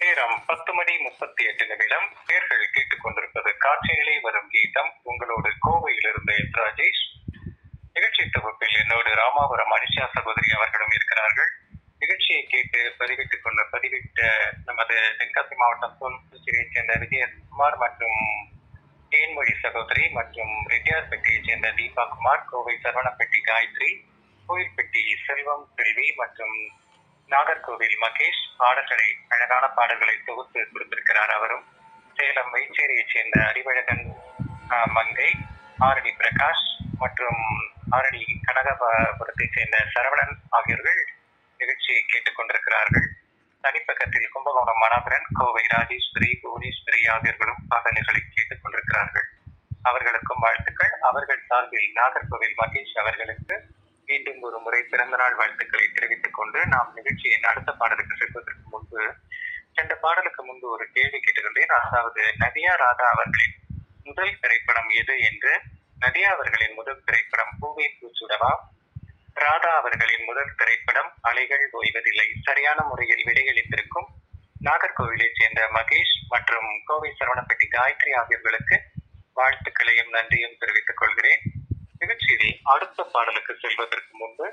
நேரம் பத்து மணி முப்பத்தி எட்டு நிமிடம் நேர்கள் கேட்டுக்கொண்டிருப்பது காட்சியிலே வரும் கீதம் உங்களோடு கோவையிலிருந்து எஸ் ராஜேஷ் நிகழ்ச்சி தொகுப்பில் என்னோடு ராமாபுரம் அனிஷா சகோதரி அவர்களும் இருக்கிறார்கள் நிகழ்ச்சியை கேட்டு பதிவிட்டுக் கொண்டு பதிவிட்ட நமது தென்காசி மாவட்டம் சோன்புச்சியைச் சேர்ந்த விஜயகுமார் மற்றும் தேன்மொழி சகோதரி மற்றும் ரெட்டியார்பேட்டையைச் சேர்ந்த தீபா குமார் கோவை சரவணப்பட்டி காயத்ரி கோயில்பட்டி செல்வம் செல்வி மற்றும் நாகர்கோவில் மகேஷ் பாடல்களை அழகான பாடல்களை தொகுத்து கொடுத்திருக்கிறார் அவரும் சேலம் வைச்சேரியைச் சேர்ந்த அறிவழகன் ஆஹ், மங்கை ஆரணி பிரகாஷ் மற்றும் ஆரணி கனகபுரத்தைச் சேர்ந்த சரவணன் ஆகியோர்கள் நிகழ்ச்சியை கேட்டுக்கொண்டிருக்கிறார்கள் தனிப்பக்கத்தில் கும்பகோணம் மனோகரன் கோவை ராஜேஸ்வரி புவனேஸ்வரி ஆகியோர்களும் பாடல்களை கேட்டுக் கொண்டிருக்கிறார்கள் அவர்களுக்கும் வாழ்த்துக்கள் அவர்கள் சார்பில் நாகர்கோவில் மகேஷ் அவர்களுக்கு மீண்டும் ஒரு முறை பிறந்தநாள் வாழ்த்துக்களை தெரிவித்துக் கொண்டு நாம் நிகழ்ச்சியின் அடுத்த பாடலுக்கு செல்வதற்கு முன்பு சென்ற பாடலுக்கு முன்பு ஒரு கேள்வி கேட்டிருந்தேன் அதாவது நதியா ராதா அவர்களின் முதல் திரைப்படம் எது என்று நதியா அவர்களின் முதல் திரைப்படம் பூவை பூச்சுடவா ராதா அவர்களின் முதல் திரைப்படம் அலைகள் ஓய்வதில்லை சரியான முறையில் விடையளித்திருக்கும் நாகர்கோவிலைச் சேர்ந்த மகேஷ் மற்றும் கோவை சரவணப்பட்டி காயத்ரி ஆகியோர்களுக்கு வாழ்த்துக்களையும் நன்றியும் தெரிவித்துக் கொள்கிறேன் நிகழ்ச்சியில் அடுத்த பாடலுக்கு செல்வதற்கு முன்பு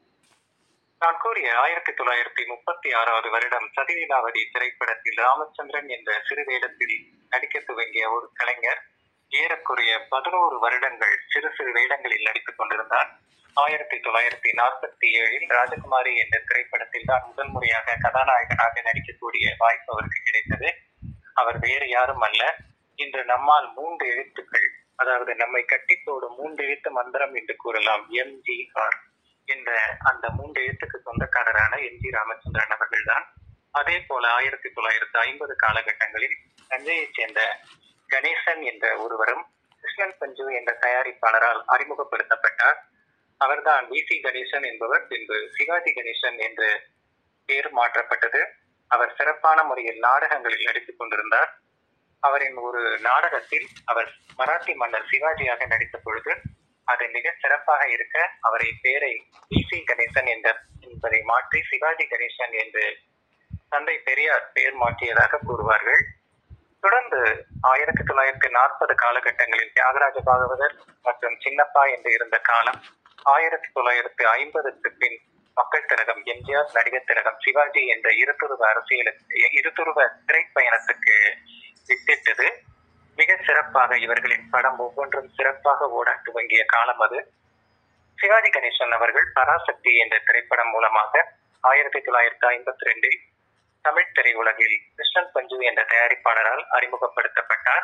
நான் கூறிய ஆயிரத்தி தொள்ளாயிரத்தி முப்பத்தி ஆறாவது வருடம் சதிலீலாவதி திரைப்படத்தில் ராமச்சந்திரன் என்ற சிறு வேடத்தில் நடிக்க துவங்கிய ஒரு கலைஞர் ஏறக்குறைய பதினோரு வருடங்கள் சிறு சிறு வேடங்களில் நடித்துக் கொண்டிருந்தார் ஆயிரத்தி தொள்ளாயிரத்தி நாற்பத்தி ஏழில் ராஜகுமாரி என்ற திரைப்படத்தில் தான் முதல் முறையாக கதாநாயகனாக நடிக்கக்கூடிய வாய்ப்பு அவருக்கு கிடைத்தது அவர் வேறு யாரும் அல்ல இன்று நம்மால் மூன்று எழுத்துக்கள் அதாவது நம்மை கட்டி போடும் மூன்று எழுத்து மந்திரம் என்று கூறலாம் எம்ஜிஆர் என்ற அந்த மூன்று எழுத்துக்கு சொந்தக்காரரான எம் ஜி ராமச்சந்திரன் அவர்கள்தான் அதே போல ஆயிரத்தி தொள்ளாயிரத்தி ஐம்பது காலகட்டங்களில் தஞ்சையைச் சேர்ந்த கணேசன் என்ற ஒருவரும் கிருஷ்ணன் பஞ்சு என்ற தயாரிப்பாளரால் அறிமுகப்படுத்தப்பட்டார் அவர்தான் வி சி கணேசன் என்பவர் பின்பு சிவாஜி கணேசன் என்று பெயர் மாற்றப்பட்டது அவர் சிறப்பான முறையில் நாடகங்களில் நடித்துக் கொண்டிருந்தார் அவரின் ஒரு நாடகத்தில் அவர் மராத்தி மன்னர் சிவாஜியாக நடித்த பொழுது அது மிக சிறப்பாக இருக்க அவரை பெயரை வி சி கணேசன் என்ற என்பதை மாற்றி சிவாஜி கணேசன் என்று தந்தை பெரியார் பெயர் மாற்றியதாக கூறுவார்கள் தொடர்ந்து ஆயிரத்தி தொள்ளாயிரத்தி நாற்பது காலகட்டங்களில் தியாகராஜ பாகவதர் மற்றும் சின்னப்பா என்று இருந்த காலம் ஆயிரத்தி தொள்ளாயிரத்தி ஐம்பதுக்கு பின் மக்கள் திலகம் எம்ஜிஆர் நடிகர் திலகம் சிவாஜி என்ற இருதுருவ அரசியலுக்கு இருதுருவ திரைப்பயணத்துக்கு வித்திட்டது மிக சிறப்பாக இவர்களின் படம் ஒவ்வொன்றும் சிறப்பாக ஓட துவங்கிய காலம் அது சிவாஜி கணேசன் அவர்கள் பராசக்தி என்ற திரைப்படம் மூலமாக ஆயிரத்தி தொள்ளாயிரத்தி ஐம்பத்தி ரெண்டில் தமிழ் திரையுலகில் கிருஷ்ணன் பஞ்சு என்ற தயாரிப்பாளரால் அறிமுகப்படுத்தப்பட்டார்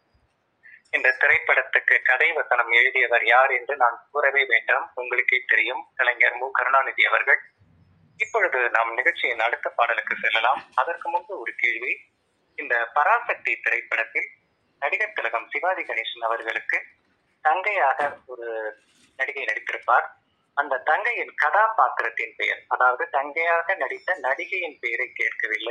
இந்த திரைப்படத்துக்கு கதை வசனம் எழுதியவர் யார் என்று நான் கூறவே வேண்டாம் உங்களுக்கே தெரியும் கலைஞர் மு கருணாநிதி அவர்கள் இப்பொழுது நாம் நிகழ்ச்சியின் அடுத்த பாடலுக்கு செல்லலாம் அதற்கு முன்பு ஒரு கேள்வி இந்த பராசக்தி திரைப்படத்தில் நடிகர் திலகம் சிவாஜி கணேசன் அவர்களுக்கு தங்கையாக ஒரு நடிகை நடித்திருப்பார் அந்த தங்கையின் கதாபாத்திரத்தின் பெயர் அதாவது தங்கையாக நடித்த நடிகையின் பெயரை கேட்கவில்லை